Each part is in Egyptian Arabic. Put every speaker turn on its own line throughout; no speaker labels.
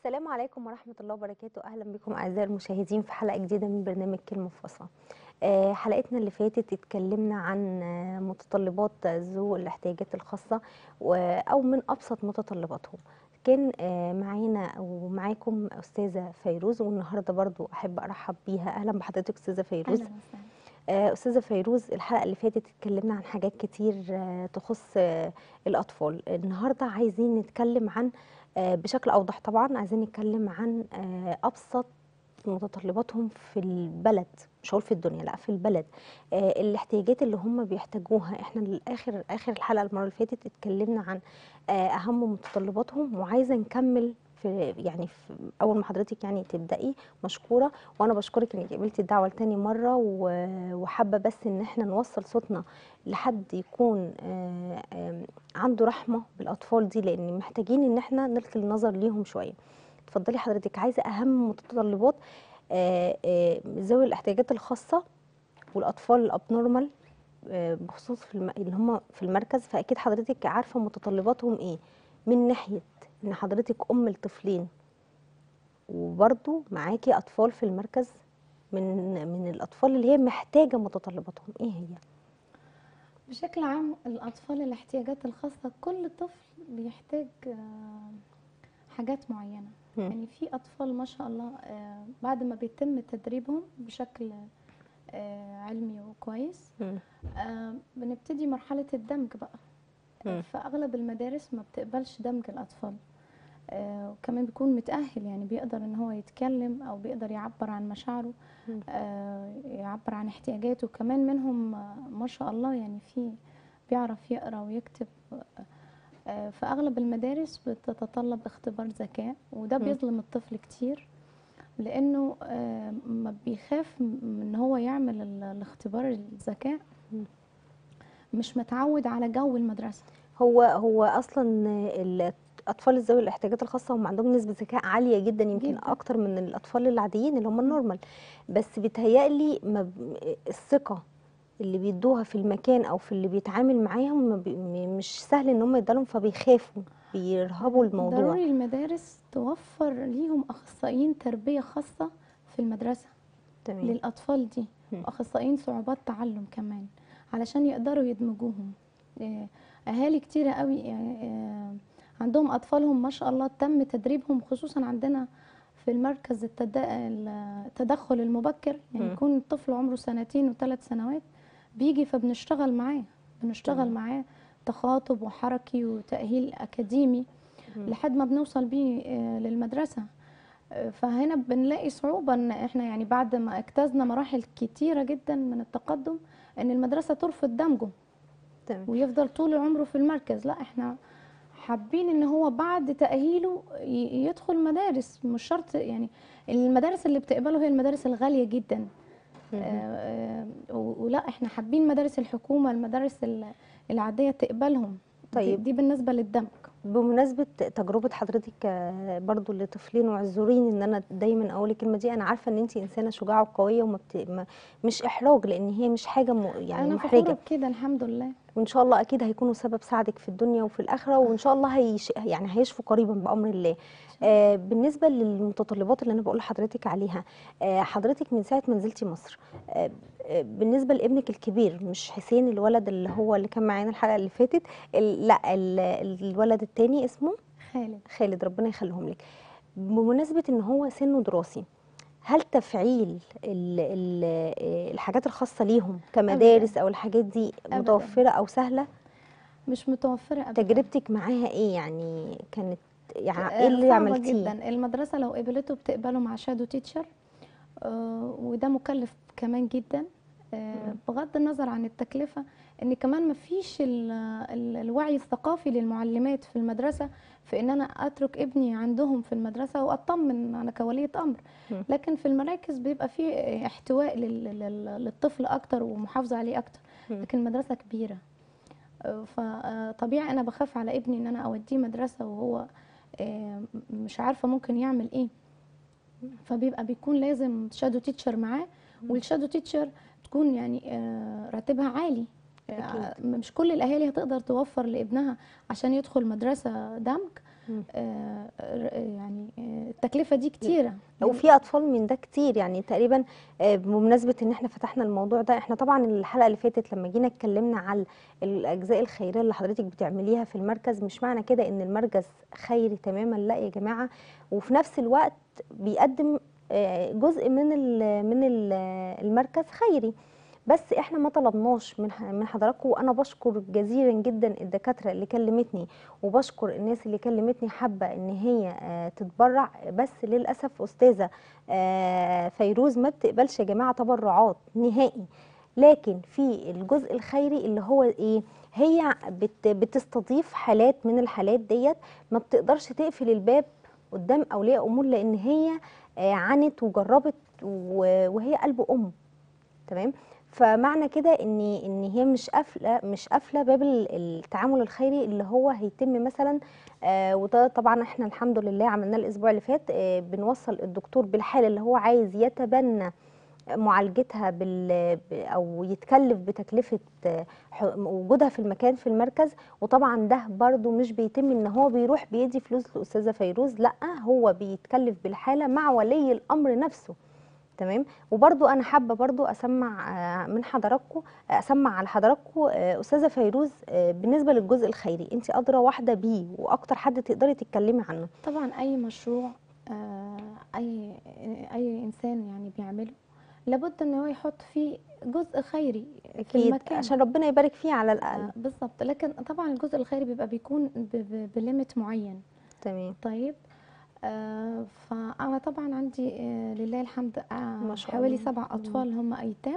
السلام عليكم ورحمة الله وبركاته أهلا بكم أعزائي المشاهدين في حلقة جديدة من برنامج كلمة فصل آه، حلقتنا اللي فاتت اتكلمنا عن آه، متطلبات ذو الاحتياجات الخاصة و- أو من أبسط متطلباتهم كان آه، معانا ومعاكم أستاذة فيروز والنهاردة برضو أحب أرحب بيها أهلا بحضرتك أستاذة فيروز
اهلا وسهلا
آه، أستاذة فيروز الحلقة اللي فاتت اتكلمنا عن حاجات كتير آه، تخص آه، الأطفال النهاردة عايزين نتكلم عن آه، بشكل أوضح طبعا عايزين نتكلم عن آه، أبسط متطلباتهم في البلد مش هقول في الدنيا لا في البلد آه، الاحتياجات اللي هم بيحتاجوها احنا الاخر اخر الحلقه المره اللي فاتت اتكلمنا عن آه، اهم متطلباتهم وعايزه نكمل في يعني في اول ما حضرتك يعني تبداي مشكوره وانا بشكرك انك قبلتي الدعوه لتاني مره و- وحابه بس ان احنا نوصل صوتنا لحد يكون آه، آم، عنده رحمه بالاطفال دي لان محتاجين ان احنا نلقي النظر ليهم شويه اتفضلي حضرتك عايزه اهم متطلبات آه، آه، ذوي الاحتياجات الخاصه والاطفال الابنورمال آه، بخصوص في الم... اللي هم في المركز فاكيد حضرتك عارفه متطلباتهم ايه من ناحيه ان حضرتك ام لطفلين وبرضو معاكي اطفال في المركز من من الاطفال اللي هي محتاجه متطلباتهم ايه هي
بشكل عام الأطفال الاحتياجات الخاصة كل طفل بيحتاج آه، حاجات معينة
مم.
يعني في أطفال ما شاء الله آه، بعد ما بيتم تدريبهم بشكل آه، علمي وكويس
مم.
آه، بنبتدي مرحلة الدمج بقى
مم.
فأغلب المدارس ما بتقبلش دمج الأطفال آه، وكمان بيكون متأهل يعني بيقدر إن هو يتكلم أو بيقدر يعبر عن مشاعره
مم.
آه، يعبر عن احتياجاته كمان منهم آه، ما شاء الله يعني في بيعرف يقرأ ويكتب آه، فأغلب المدارس بتتطلب اختبار ذكاء وده
مم.
بيظلم الطفل كتير لأنه آه، ما بيخاف من إن هو يعمل ال- الاختبار الذكاء
مم.
مش متعود على جو المدرسة
هو هو اصلا الاطفال ذوي الاحتياجات الخاصه هم عندهم نسبه ذكاء عاليه جدا يمكن
جداً.
اكتر من الاطفال العاديين اللي هم النورمال بس بيتهيألي ما ب- الثقه اللي بيدوها في المكان او في اللي بيتعامل معاهم ما بي- م- مش سهل ان هم يدالهم فبيخافوا بيرهبوا الموضوع
ضروري المدارس توفر ليهم أخصائيين تربية خاصة في المدرسة
تمام
للأطفال دي
مم.
وأخصائيين صعوبات تعلم كمان علشان يقدروا يدمجوهم آه، أهالي كتيرة قوي آه، عندهم أطفالهم ما شاء الله تم تدريبهم خصوصا عندنا في المركز التد- التدخل المبكر يعني
مم.
يكون الطفل عمره سنتين وثلاث سنوات بيجي فبنشتغل معاه بنشتغل
تمام.
معاه تخاطب وحركي وتأهيل أكاديمي
مم.
لحد ما بنوصل بيه آه، للمدرسة آه، فهنا بنلاقي صعوبة ان احنا يعني بعد ما اجتزنا مراحل كتيرة جدا من التقدم ان المدرسة ترفض دمجه
تمام
ويفضل طول عمره في المركز لا احنا حابين ان هو بعد تأهيله ي- يدخل مدارس مش شرط يعني المدارس اللي بتقبله هي المدارس الغالية جدا
مم.
آه، آه، و- ولا احنا حابين مدارس الحكومة المدارس ال- العادية تقبلهم دي-
طيب.
دي بالنسبة للدمج
بمناسبة تجربة حضرتك آه، برضو لطفلين واعذريني ان انا دايما اقول الكلمة دي انا عارفة ان انت انسانة شجاعة وقوية وما بت... ما مش احراج لان هي مش حاجة م... يعني
انا
محرجة
فخورة بكده الحمد لله
وان شاء الله اكيد هيكونوا سبب سعدك في الدنيا وفي الاخره وان شاء الله هيش يعني هيشفوا قريبا بامر الله آه بالنسبه للمتطلبات اللي انا بقول لحضرتك عليها آه حضرتك من ساعه ما نزلتي مصر آه آه، بالنسبه لابنك الكبير مش حسين الولد اللي هو اللي كان معانا الحلقه اللي فاتت ال- لا ال- الولد التاني اسمه
خالد
خالد ربنا يخليهم لك بمناسبه ان هو سنه دراسي هل تفعيل ال ال الحاجات الخاصه ليهم كمدارس او الحاجات دي
أبداً.
متوفره او سهله
مش متوفرة أبدا
تجربتك معاها ايه يعني كانت يعني
آه،
ايه اللي
صعبة
عملتيه
جدا المدرسة لو قبلته بتقبله مع شادو تيتشر آه، وده مكلف كمان جدا آه،
مم.
بغض النظر عن التكلفة ان كمان مفيش ال- ال- الوعي الثقافي للمعلمات في المدرسة في ان انا اترك ابني عندهم في المدرسة واطمن انا كولية امر
مم.
لكن في المراكز بيبقى فيه احتواء لل- لل- للطفل اكتر ومحافظة عليه اكتر
مم.
لكن المدرسة كبيرة فطبيعي انا بخاف على ابني ان انا اوديه مدرسة وهو آه، مش عارفة ممكن يعمل ايه فبيبقى بيكون لازم شادو تيتشر معاه والشادو تيتشر تكون يعني آه، راتبها عالي آه،
أكيد.
مش كل الاهالي هتقدر توفر لابنها عشان يدخل مدرسة دمج
مم.
آه، ر- يعني آه، التكلفه دي كتيره
وفي اطفال من ده كتير يعني تقريبا آه، بمناسبه ان احنا فتحنا الموضوع ده احنا طبعا الحلقه اللي فاتت لما جينا اتكلمنا على الاجزاء الخيريه اللي حضرتك بتعمليها في المركز مش معنى كده ان المركز خيري تماما لا يا جماعه وفي نفس الوقت بيقدم آه، جزء من ال- من ال- المركز خيري بس احنا ما طلبناش من ح- من حضراتكم وانا بشكر جزيلا جدا الدكاتره اللي كلمتني وبشكر الناس اللي كلمتني حابه ان هي آه، تتبرع بس للاسف استاذه آه، فيروز ما بتقبلش يا جماعه تبرعات نهائي لكن في الجزء الخيري اللي هو ايه هي بت بتستضيف حالات من الحالات ديت ما بتقدرش تقفل الباب قدام اولياء امور لان هي آه، عانت وجربت و- وهي قلب ام تمام فمعنى كده ان ان هي مش قافله مش قافله باب ال- التعامل الخيري اللي هو هيتم مثلا آه وده طبعا احنا الحمد لله عملناه الاسبوع اللي فات آه بنوصل الدكتور بالحاله اللي هو عايز يتبنى معالجتها بال ب- او يتكلف بتكلفه آه، ح- وجودها في المكان في المركز وطبعا ده برضو مش بيتم ان هو بيروح بيدي فلوس للاستاذه فيروز لا هو بيتكلف بالحاله مع ولي الامر نفسه تمام وبرضو انا حابه برضو اسمع آه، من حضراتكم اسمع على حضراتكم آه، استاذه فيروز آه، بالنسبه للجزء الخيري انت ادرى واحده بيه واكتر حد تقدري تتكلمي عنه
طبعا اي مشروع آه، اي اي انسان يعني بيعمله لابد ان هو يحط فيه جزء خيري في
اكيد
المكان
عشان ربنا يبارك فيه على الاقل
آه، بالظبط لكن طبعا الجزء الخيري بيبقى بيكون ب- ب- بليميت معين
تمام
طيب آه فانا طبعا عندي آه لله الحمد آه
ما شاء
حوالي
الله.
سبع اطفال هم ايتام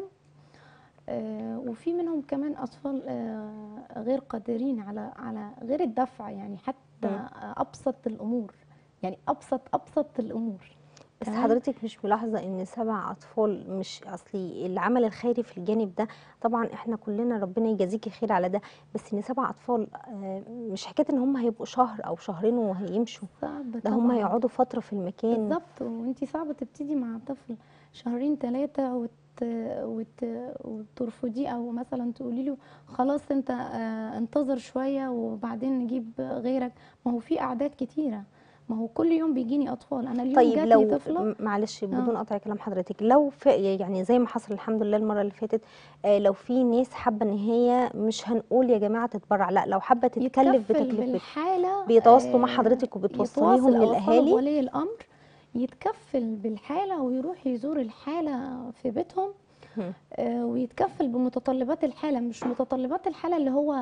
آه وفي منهم كمان اطفال آه غير قادرين على على غير الدفع يعني حتى
مم.
آه ابسط الامور يعني ابسط ابسط الامور
بس
تمام؟
حضرتك مش ملاحظه ان سبع اطفال مش اصلي العمل الخيري في الجانب ده طبعا احنا كلنا ربنا يجازيكي خير على ده بس ان سبع اطفال آه، مش حكايه ان هم هيبقوا شهر او شهرين وهيمشوا
صعب
ده هم
طبعاً.
هيقعدوا فتره في المكان
بالظبط وانتي صعب تبتدي مع طفل شهرين ثلاثة وت... وت... وترفضيه او مثلا تقولي له خلاص انت آه، انتظر شوية وبعدين نجيب غيرك ما هو في اعداد كتيرة ما هو كل يوم بيجيني اطفال انا اليوم
طيب
جاتني
لو
طفلة
م- معلش بدون قطع كلام حضرتك لو في يعني زي ما حصل الحمد لله المره اللي فاتت آه، لو في ناس حابه ان هي مش هنقول يا جماعه تتبرع لا لو حابه تتكلف
يتكفل
بتكلفه
بالحالة
بيتواصلوا مع
آه،
حضرتك وبتوصليهم
يتواصل أو أوصله
للاهالي
بولي الامر يتكفل بالحالة ويروح يزور الحالة في بيتهم
هم.
آه، ويتكفل بمتطلبات الحالة مش متطلبات الحالة اللي هو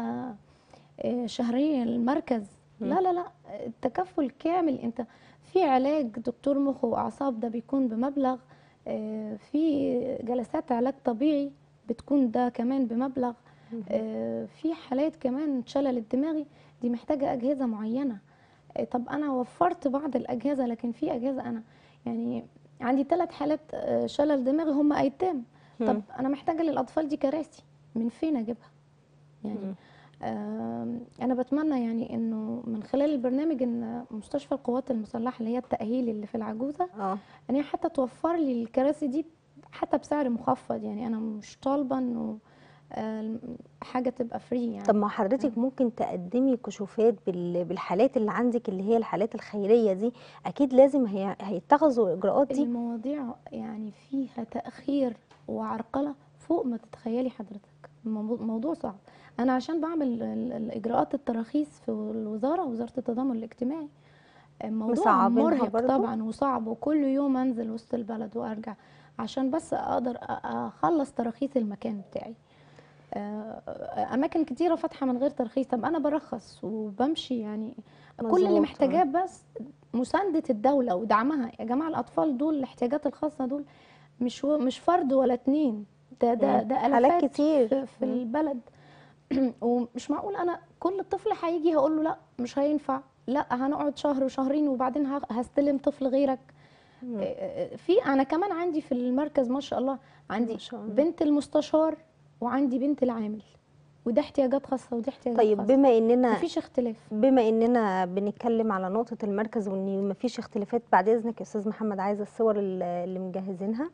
آه، شهرية المركز
مم.
لا لا لا التكفل كامل انت في علاج دكتور مخ واعصاب ده بيكون بمبلغ آه، في جلسات علاج طبيعي بتكون ده كمان بمبلغ آه، في حالات كمان شلل الدماغي دي محتاجة أجهزة معينة آه، طب أنا وفرت بعض الأجهزة لكن في أجهزة أنا يعني عندي ثلاث حالات آه، شلل دماغي هم أيتام طب
هم.
أنا محتاجة للأطفال دي كراسي من فين أجيبها يعني
مم.
آم، أنا بتمنى يعني إنه من خلال البرنامج إن مستشفى القوات المسلحة اللي هي التأهيل اللي في العجوزة
اه
ان هي حتى توفر لي الكراسي دي حتى بسعر مخفض يعني انا مش طالبه انه آه، حاجه تبقى فري يعني
طب ما حضرتك ممكن تقدمي كشوفات بال- بالحالات اللي عندك اللي هي الحالات الخيريه دي اكيد لازم هي هيتخذوا الاجراءات دي
المواضيع يعني فيها تاخير وعرقله فوق ما تتخيلي حضرتك الموضوع موضوع صعب انا عشان بعمل ال- الاجراءات التراخيص في الوزاره وزاره التضامن الاجتماعي الموضوع
مصعبينها
مرهق
برضو؟
طبعا وصعب وكل يوم انزل وسط البلد وارجع عشان بس اقدر أ- اخلص تراخيص المكان بتاعي آه، اماكن كتيره فاتحه من غير ترخيص طب انا برخص وبمشي يعني كل اللي
مظبوط،
محتاجاه بس مسانده الدوله ودعمها يا جماعه الاطفال دول الاحتياجات الخاصه دول مش و- مش فرد ولا اتنين ده ده
مم.
ده
حالات
الافات
كتير.
في, في
مم.
البلد ومش معقول انا كل طفل هيجي هقول له لا مش هينفع لا هنقعد شهر وشهرين وبعدين ه- هستلم طفل غيرك
مم.
آه، في انا كمان عندي في المركز ما شاء الله عندي
ما شاء الله.
بنت المستشار وعندي بنت العامل وده احتياجات خاصه ودي احتياجات
طيب
خاصه
بما اننا
مفيش اختلاف
بما اننا بنتكلم على نقطه المركز وان مفيش اختلافات بعد اذنك يا استاذ محمد عايزه الصور ال- اللي مجهزينها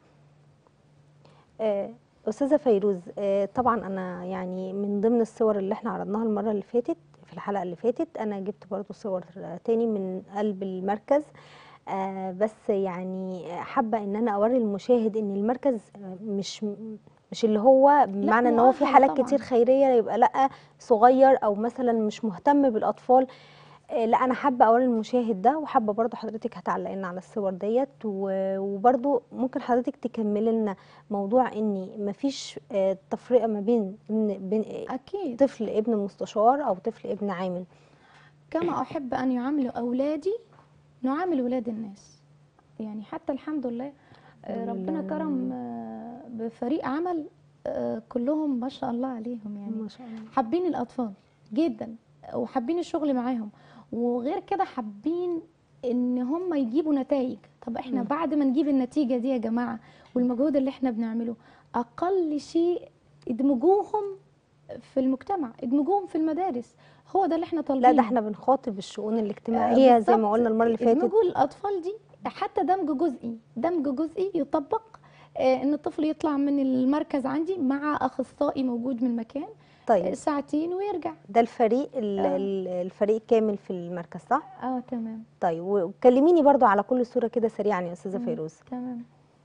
آه، استاذه فيروز آه، طبعا انا يعني من ضمن الصور اللي احنا عرضناها المره اللي فاتت في الحلقه اللي فاتت انا جبت برضو صور آه، تاني من قلب المركز آه بس يعني حابه ان انا اوري المشاهد ان المركز آه، مش مش اللي هو بمعنى ان هو في
مؤهل
حالات
طبعاً.
كتير خيريه يبقى لا صغير او مثلا مش مهتم بالاطفال آه، لا انا حابه اوري المشاهد ده وحابه برضو حضرتك هتعلق لنا على الصور ديت و- وبرضو ممكن حضرتك تكملي لنا موضوع ان مفيش آه، تفرقه ما بين إن بين
اكيد
طفل ابن مستشار او طفل ابن عامل
كما احب ان يعاملوا اولادي نعامل ولاد الناس يعني حتى الحمد لله آه،
الحمد
ربنا
لله.
كرم آه، بفريق عمل آه، كلهم ما شاء الله عليهم يعني
ما شاء الله
حابين الاطفال جدا وحابين الشغل معاهم وغير كده حابين ان هم يجيبوا نتائج طب احنا
مم.
بعد ما نجيب النتيجه دي يا جماعه والمجهود اللي احنا بنعمله اقل شيء ادمجوهم في المجتمع ادمجوهم في المدارس هو ده اللي احنا طالبينه
لا ده احنا بنخاطب الشؤون الاجتماعيه زي ما
بالظبط.
قلنا المره اللي فاتت
ادمجوا الاطفال دي حتى دمج جزئي دمج جزئي يطبق آه، ان الطفل يطلع من المركز عندي مع اخصائي موجود من مكان آه،
طيب
ساعتين ويرجع
ده الفريق ال-
آه.
ال- الفريق كامل في المركز صح
اه تمام
طيب وكلميني برضو على كل صوره كده سريعا يا استاذه
مم.
فيروز
تمام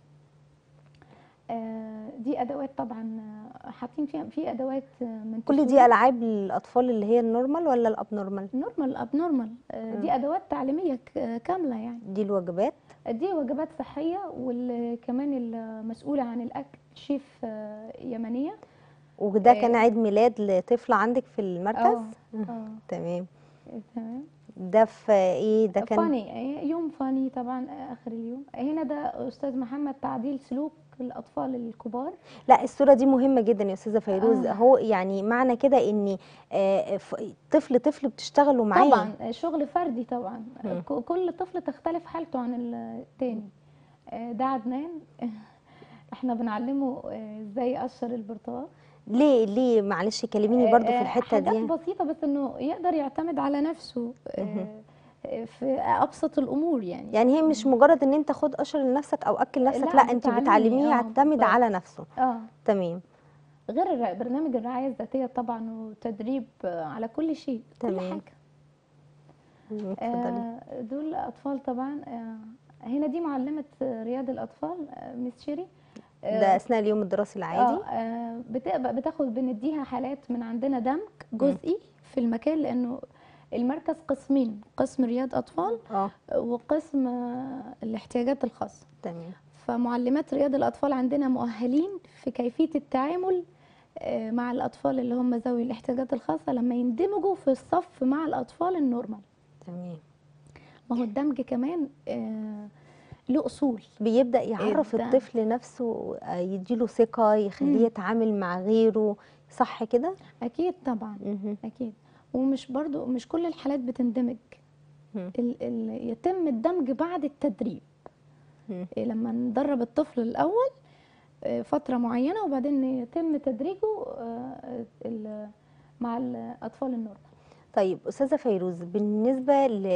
آه دي ادوات طبعا آه، حاطين فيها في ادوات آه، من
كل دي
تسويق.
العاب للاطفال اللي هي النورمال ولا الاب نورمال
نورمال اب نورمال آه دي ادوات تعليميه ك- كامله يعني
دي الوجبات
دي وجبات صحيه وكمان المسؤوله عن الاكل شيف آه يمنيه
وده
آه.
كان عيد ميلاد لطفل عندك في المركز
اه اه
تمام
تمام
ده في ايه ده كان
فاني يوم فاني طبعا اخر اليوم هنا ده استاذ محمد تعديل سلوك الاطفال الكبار
لا الصورة دي مهمة جدا يا أستاذة فيروز
آه.
هو يعني معنى كده إن آه، ف- طفل طفل بتشتغلوا معاه
طبعا شغل فردي طبعا
مم.
ك- كل طفل تختلف حالته عن التاني آه، ده عدنان احنا بنعلمه آه، ازاي يقشر البرتقال
ليه ليه معلش كلميني برضو في
آه،
الحتة
حاجات
دي
بسيطة بس انه يقدر يعتمد على نفسه آه،
مهم.
آه، في ابسط الامور يعني
يعني هي مش مجرد إن أنت خد قشر لنفسك أو أكل نفسك
لا،
لا أنت
بتعلمي،
بتعلميه
آه،
يعتمد
بالظبط.
على نفسه
اه
تمام
غير الر- برنامج الرعاية الذاتية طبعا وتدريب آه، على كل شيء كل
تمام.
حاجة
اتفضلي
آه، دول أطفال طبعا آه، هنا دي معلمة رياض الأطفال آه، ميس شيري آه،
ده أثناء اليوم الدراسي العادي
اه آه، بتبقى بتاخد بنديها حالات من عندنا دمج جزئي في المكان لأنه المركز قسمين قسم رياض أطفال
اه
وقسم آه، الاحتياجات الخاصة
تمام
فمعلمات رياض الأطفال عندنا مؤهلين في كيفية التعامل آه، مع الأطفال اللي هم ذوي الاحتياجات الخاصة لما يندمجوا في الصف مع الأطفال النورمال
تمام
ما هو الدمج كمان آه، له أصول
بيبدأ يعرف
الدعم.
الطفل نفسه آه، يديله ثقة يخليه
مم.
يتعامل مع غيره صح كده؟
أكيد طبعا
مهم.
أكيد ومش برضو مش كل الحالات بتندمج
مم.
ال ال يتم الدمج بعد التدريب
مم.
إيه، لما ندرب الطفل الأول آه، فترة معينة وبعدين يتم تدريجه آه، ال- مع الأطفال النورمال
طيب استاذه فيروز بالنسبه ل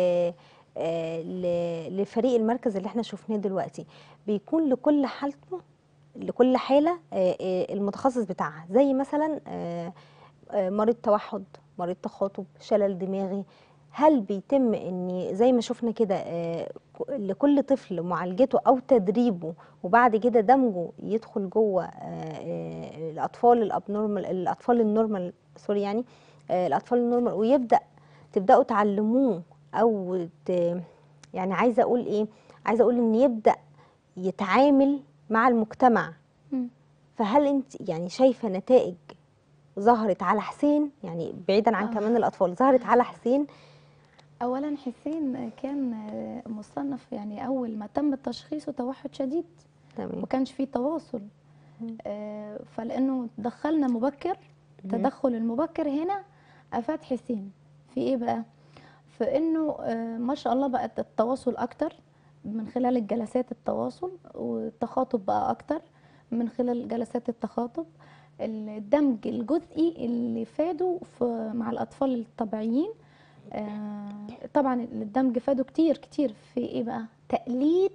آه، ل- لفريق المركز اللي احنا شفناه دلوقتي بيكون لكل حالته لكل حاله آه، آه، المتخصص بتاعها زي مثلا آه، آه، مريض توحد مريض تخاطب شلل دماغي هل بيتم ان زي ما شفنا كده آه، ك- لكل طفل معالجته او تدريبه وبعد كده دمجه يدخل جوه آه، آه، الاطفال الابنورمال الاطفال النورمال سوري يعني آه، الاطفال النورمال ويبدا تبداوا تعلموه او ت... يعني عايزه اقول ايه عايزه اقول ان يبدا يتعامل مع المجتمع
مم.
فهل انت يعني شايفه نتائج ظهرت على حسين يعني بعيدا عن
آه.
كمان الاطفال ظهرت على حسين
أولا حسين كان آه، مصنف يعني أول ما تم تشخيصه توحد شديد
تمام
ما كانش فيه تواصل
مم.
آه، فلأنه دخلنا مبكر
مم.
التدخل المبكر هنا أفاد حسين في إيه بقى؟ في إنه آه، ما شاء الله بقت التواصل أكتر من خلال الجلسات التواصل والتخاطب بقى أكتر من خلال جلسات التخاطب الدمج الجزئي اللي فاده في مع الأطفال الطبيعيين آه، طبعا الدمج فاده كتير كتير في إيه بقى؟ تقليد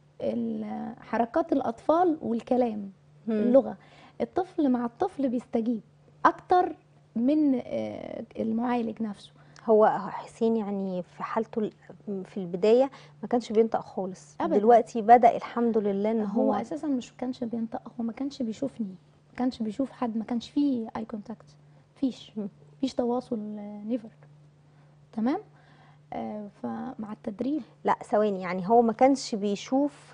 ال- حركات الأطفال والكلام
مم.
اللغة الطفل مع الطفل بيستجيب أكتر من آه، المعالج نفسه
هو حسين يعني في حالته ال- في البدايه ما كانش بينطق خالص
أبداً.
دلوقتي بدا الحمد لله ان
هو
هو
اساسا مش كانش بينطق هو ما كانش بيشوفني ما كانش بيشوف حد ما كانش فيه اي كونتاكت فيش
مم.
فيش تواصل نيفر تمام آه فمع التدريب
لا ثواني يعني هو ما كانش بيشوف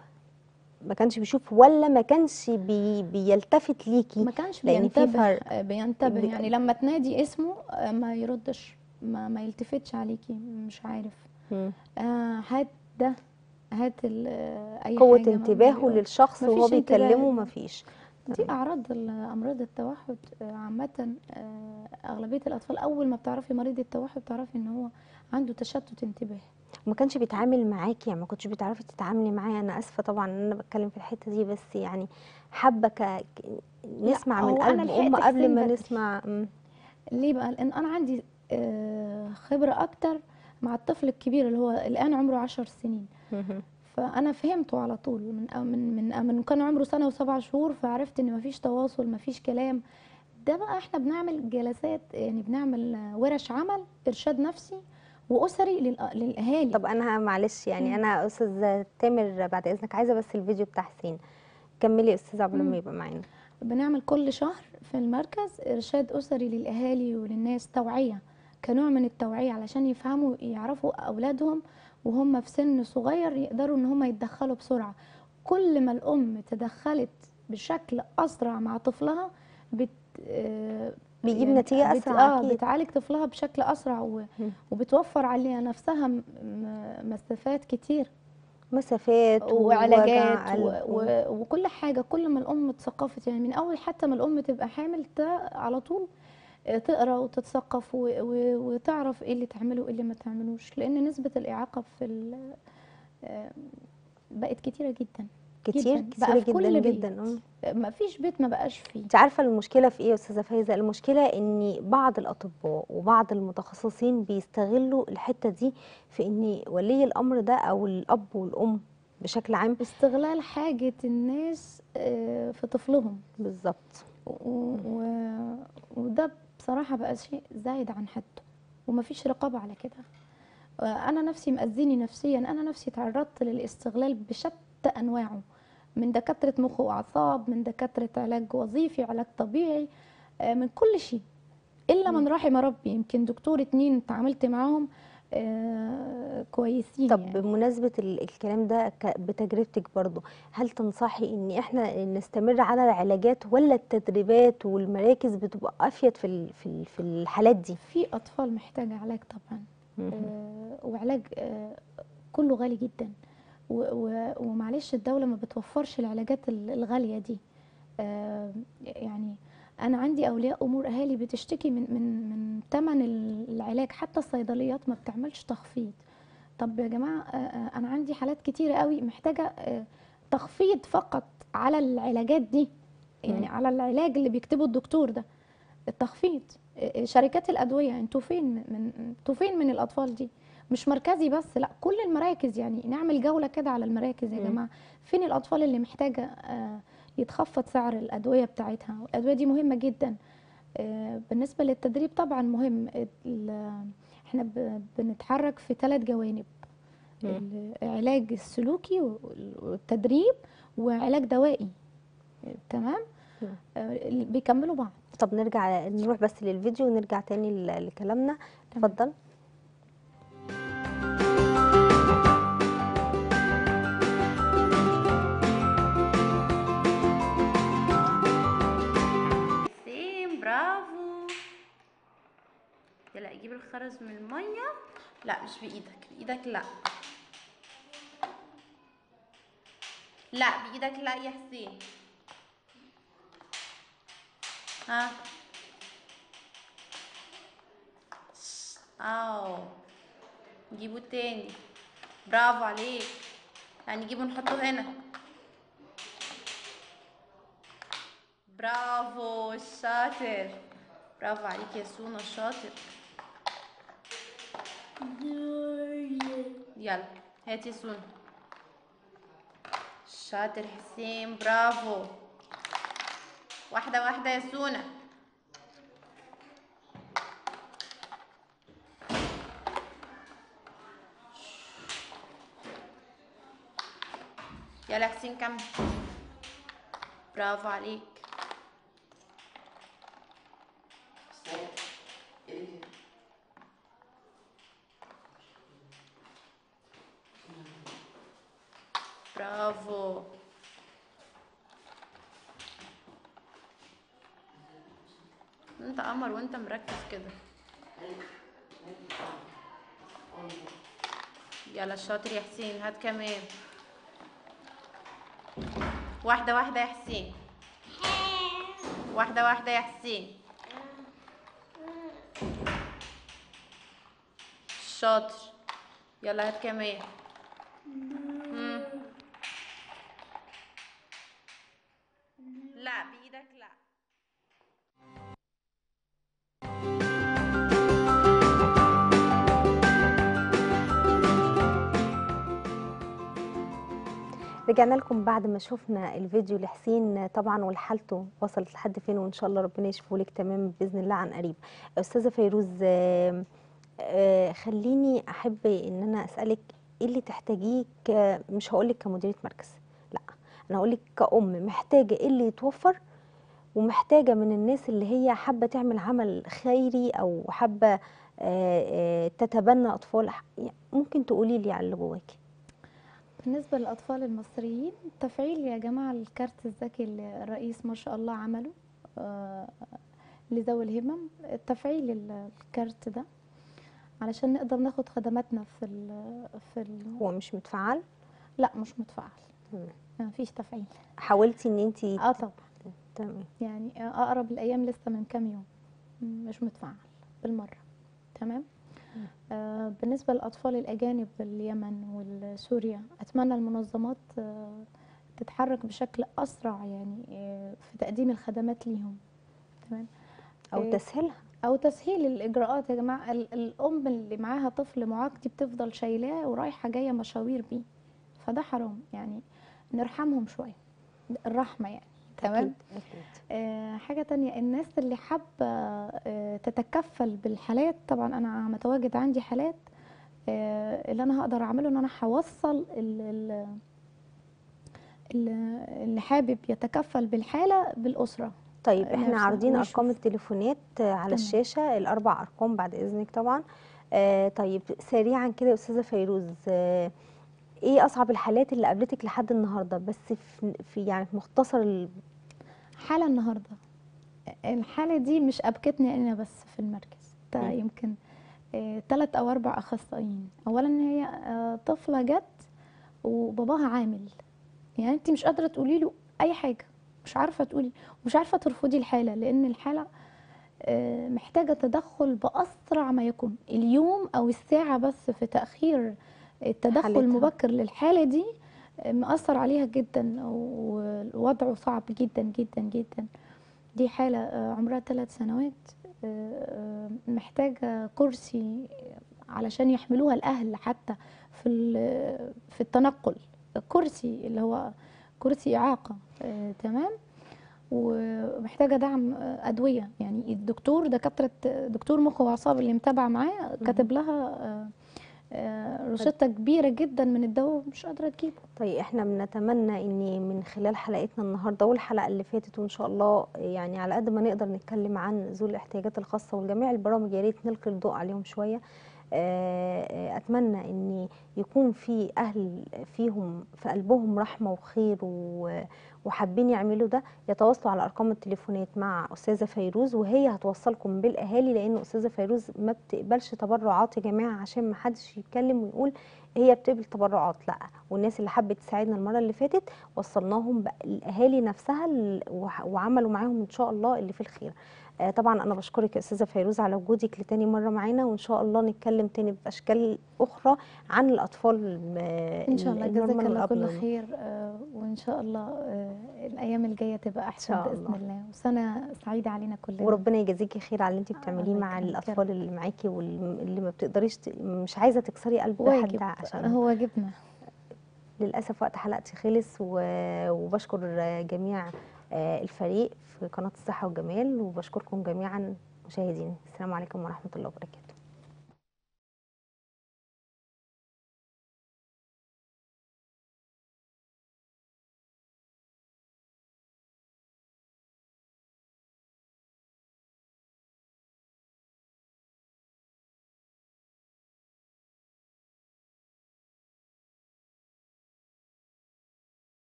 ما كانش بيشوف ولا ما كانش بي بيلتفت ليكي
ما كانش
لأن في
بينتبه
فرق.
آه، بينتبه
بي-
يعني لما تنادي اسمه آه، ما يردش ما, ما يلتفتش عليكي مش عارف
مم.
آه هات ده هات ال- آه، اي
قوه
حاجه ما
انتباهه
بي-
للشخص وهو
مفيش انتباه.
بيكلمه ما فيش
دي اعراض ال- امراض التوحد آه، عامه آه، اغلبيه الاطفال اول ما بتعرفي مريض التوحد بتعرفي ان هو عنده تشتت انتباه
وما كانش بيتعامل معاكي يعني ما كنتش بتعرفي تتعاملي معاه انا اسفه طبعا ان انا بتكلم في الحته دي بس يعني حابه ك... ك- نسمع من
هو أنا
قلب ام
لحقت
قبل
حسين
ما
بدري.
نسمع مم.
ليه بقى لان انا عندي آه، خبره اكتر مع الطفل الكبير اللي هو الان عمره عشر سنين
مهم.
فانا فهمته على طول من من من من كان عمره سنه وسبع شهور فعرفت ان مفيش تواصل مفيش كلام ده بقى احنا بنعمل جلسات يعني بنعمل آه، ورش عمل ارشاد نفسي واسري للأ- للاهالي
طب انا معلش يعني
مم.
انا استاذ تامر بعد اذنك عايزه بس الفيديو بتاع حسين كملي يا استاذ قبل
مم.
ما يبقى معانا
بنعمل كل شهر في المركز إرشاد أسري للأهالي وللناس توعية كنوع من التوعية علشان يفهموا يعرفوا أولادهم وهم في سن صغير يقدروا إن هم يتدخلوا بسرعة كل ما الأم تدخلت بشكل أسرع مع طفلها بت آه،
بيجيب
يعني
نتيجه
بت-
اسرع
اه
اكيد
بتعالج طفلها بشكل أسرع و-
مم.
وبتوفر عليها نفسها م- م- مسافات كتير
مسافات
وعلاجات
ووجع
و...
قلب
و... وكل حاجه كل ما الام اتثقفت يعني من اول حتى ما الام تبقى حامل ت- على طول آه، تقرا وتتثقف و... و... وتعرف ايه اللي تعمله وايه اللي ما تعملوش لان نسبه الاعاقه في ال... آه، بقت كتيره جدا
كتير
جداً.
كتير
بقى في كل
جدا
بيت.
جدا مم.
ما فيش بيت ما بقاش فيه
انت عارفه المشكله في ايه يا استاذه فايزه المشكله ان بعض الاطباء وبعض المتخصصين بيستغلوا الحته دي في ان ولي الامر ده او الاب والام بشكل عام
استغلال حاجه الناس آه، في طفلهم
بالظبط
و... و... وده بصراحة بقى شيء زايد عن حده ومفيش رقابة على كده آه، أنا نفسي مأذيني نفسيا أنا نفسي تعرضت للاستغلال بشتى أنواعه من دكاترة مخ وأعصاب من دكاترة علاج وظيفي علاج طبيعي آه، من كل شيء إلا من رحم ربي يمكن دكتور اتنين اتعاملت معاهم آه، كويسين
طب
يعني.
بمناسبة ال- الكلام ده ك- بتجربتك برضو هل تنصحي ان احنا نستمر على العلاجات ولا التدريبات والمراكز بتبقى افيد في ال- في ال- في الحالات دي
في أطفال محتاجة علاج طبعا
مهم.
آه، وعلاج آه، كله غالي جدا و- و- ومعلش الدولة ما بتوفرش العلاجات ال- الغالية دي آه، يعني أنا عندي أولياء أمور أهالي بتشتكي من من من ثمن العلاج حتى الصيدليات ما بتعملش تخفيض طب يا جماعة آه، آه، أنا عندي حالات كتيرة قوي محتاجة آه، تخفيض فقط على العلاجات دي يعني
مم.
على العلاج اللي بيكتبه الدكتور ده التخفيض آه، شركات الأدوية انتوا فين من انتوا فين من الأطفال دي مش مركزي بس لا كل المراكز يعني نعمل جولة كده على المراكز يا
مم.
جماعة فين الأطفال اللي محتاجة آه، يتخفض سعر الأدوية بتاعتها والأدوية دي مهمة جدا آه، بالنسبة للتدريب طبعا مهم ال- احنا ب- بنتحرك في ثلاث جوانب
مم.
العلاج السلوكي وال- والتدريب وعلاج دوائي تمام
مم.
آه، بيكملوا بعض
طب نرجع نروح بس للفيديو ونرجع تاني ل- لكلامنا
تمام.
اتفضل
حسين برافو يلا جيب الخرز من الميه لا مش بايدك بايدك لا لا بايدك لا يا حسين ها اهو نجيبه تاني برافو عليك يعني نجيبه نحطه هنا برافو شاطر برافو عليك يا سونا شاطر يلا هاتي يا سونا شاطر حسين برافو واحدة واحدة يا سونا يلا حسين كمل برافو عليك برافو انت قمر وانت مركز كده يلا شاطر يا حسين هات كمان واحدة واحدة يا حسين واحدة واحدة يا حسين شاطر يلا هات كمان مم. لا بإيدك لا
رجعنا لكم بعد ما شفنا الفيديو لحسين طبعا وحالته وصلت لحد فين وان شاء الله ربنا يشفيه لك تمام باذن الله عن قريب استاذه فيروز آه، آه، خليني احب ان انا اسالك ايه اللي تحتاجيه ك- مش هقول لك كمديره مركز لا انا هقول لك كأم محتاجه ايه اللي يتوفر ومحتاجه من الناس اللي هي حابه تعمل عمل خيري او حابه آه، آه، تتبنى اطفال ممكن تقولي لي على اللي جواكي
بالنسبة للأطفال المصريين تفعيل يا جماعة الكارت الذكي اللي الرئيس ما شاء الله عمله آه، لذوي الهمم تفعيل ال- الكارت ده علشان نقدر ناخد خدماتنا في ال في ال
هو مش متفعل
لا مش متفعل
تمام.
ما فيش تفعيل
حاولتي ان انت
اه طبعا
تمام
يعني اقرب الايام لسه من كام يوم مش متفعل بالمره تمام آه بالنسبه للاطفال الاجانب اليمن وسوريا اتمنى المنظمات آه تتحرك بشكل اسرع يعني آه في تقديم الخدمات ليهم تمام
او
إيه.
تسهيلها
او تسهيل الاجراءات يا جماعه ال- الام اللي معاها طفل معاق دي بتفضل شايلاه ورايحه جايه مشاوير بيه فده حرام يعني نرحمهم شويه الرحمه يعني تمام
أكيد. أكيد.
آه حاجة تانية الناس اللي حابة آه تتكفل بالحالات طبعا أنا متواجد عندي حالات آه اللي أنا هقدر أعمله إن أنا هوصل ال- ال- ال- اللي حابب يتكفل بالحالة بالأسرة
طيب احنا
نفسها
عارضين
ونشوف.
ارقام التليفونات آه، على
تمام.
الشاشه الاربع ارقام بعد اذنك طبعا آه طيب سريعا كده يا استاذه فيروز آه ايه اصعب الحالات اللي قابلتك لحد النهارده بس في, في يعني في مختصر ال...
حالة النهاردة الحالة دي مش أبكتني أنا بس في المركز ده
مم.
يمكن آه تلات أو أربع أخصائيين أولا هي آه طفلة جت وباباها عامل يعني أنت مش قادرة تقولي له أي حاجة مش عارفة تقولي ومش عارفة ترفضي الحالة لأن الحالة آه، محتاجة تدخل بأسرع ما يكون اليوم أو الساعة بس في تأخير التدخل
حالتها.
المبكر للحالة دي آه، مأثر عليها جدا ووضعه صعب جدا جدا جدا دي حالة آه، عمرها ثلاث سنوات آه، آه، محتاجة كرسي علشان يحملوها الأهل حتى في ال- في التنقل كرسي اللي هو كرسي إعاقة آه، تمام ومحتاجة دعم آه، أدوية يعني الدكتور دكاترة دكتور مخ وأعصاب اللي متابعة معاه كاتب لها آه، آه، روشتة كبيرة جدا من الدواء مش قادرة تجيبه
طيب احنا بنتمنى ان من خلال حلقتنا النهارده والحلقه اللي فاتت وان شاء الله يعني على قد ما نقدر نتكلم عن ذوي الاحتياجات الخاصه وجميع البرامج يا ريت نلقي الضوء عليهم شويه آه، آه، اتمنى ان يكون في اهل فيهم في قلبهم رحمه وخير و- وحابين يعملوا ده يتواصلوا على ارقام التليفونات مع استاذه فيروز وهي هتوصلكم بالاهالي لان استاذه فيروز ما بتقبلش تبرعات يا جماعه عشان ما حدش يتكلم ويقول هي بتقبل تبرعات لا والناس اللي حبت تساعدنا المره اللي فاتت وصلناهم بقى الاهالي نفسها ال- وح- وعملوا معاهم ان شاء الله اللي في الخير آه، طبعا انا بشكرك يا استاذه فيروز على وجودك لتاني مره معانا وان شاء الله نتكلم تاني باشكال اخرى عن الاطفال آه،
ان شاء الله جزاك
النورمال
الله كل
والأبنورمال.
خير آه، وان شاء الله آه، الايام الجايه تبقى احسن
شاء
باذن
الله.
الله وسنه سعيده علينا كلنا
وربنا يجازيكي خير على اللي انت
الله
بتعمليه مع
يكرمك يا
الاطفال اللي معاكي واللي ما بتقدريش ت- مش عايزه تكسري قلب حد
واجب
عشان
هو واجبنا
للأسف وقت حلقتي خلص و- وبشكر جميع آه، الفريق في قناة الصحة والجمال وبشكركم جميعا مشاهدين السلام عليكم ورحمة الله وبركاته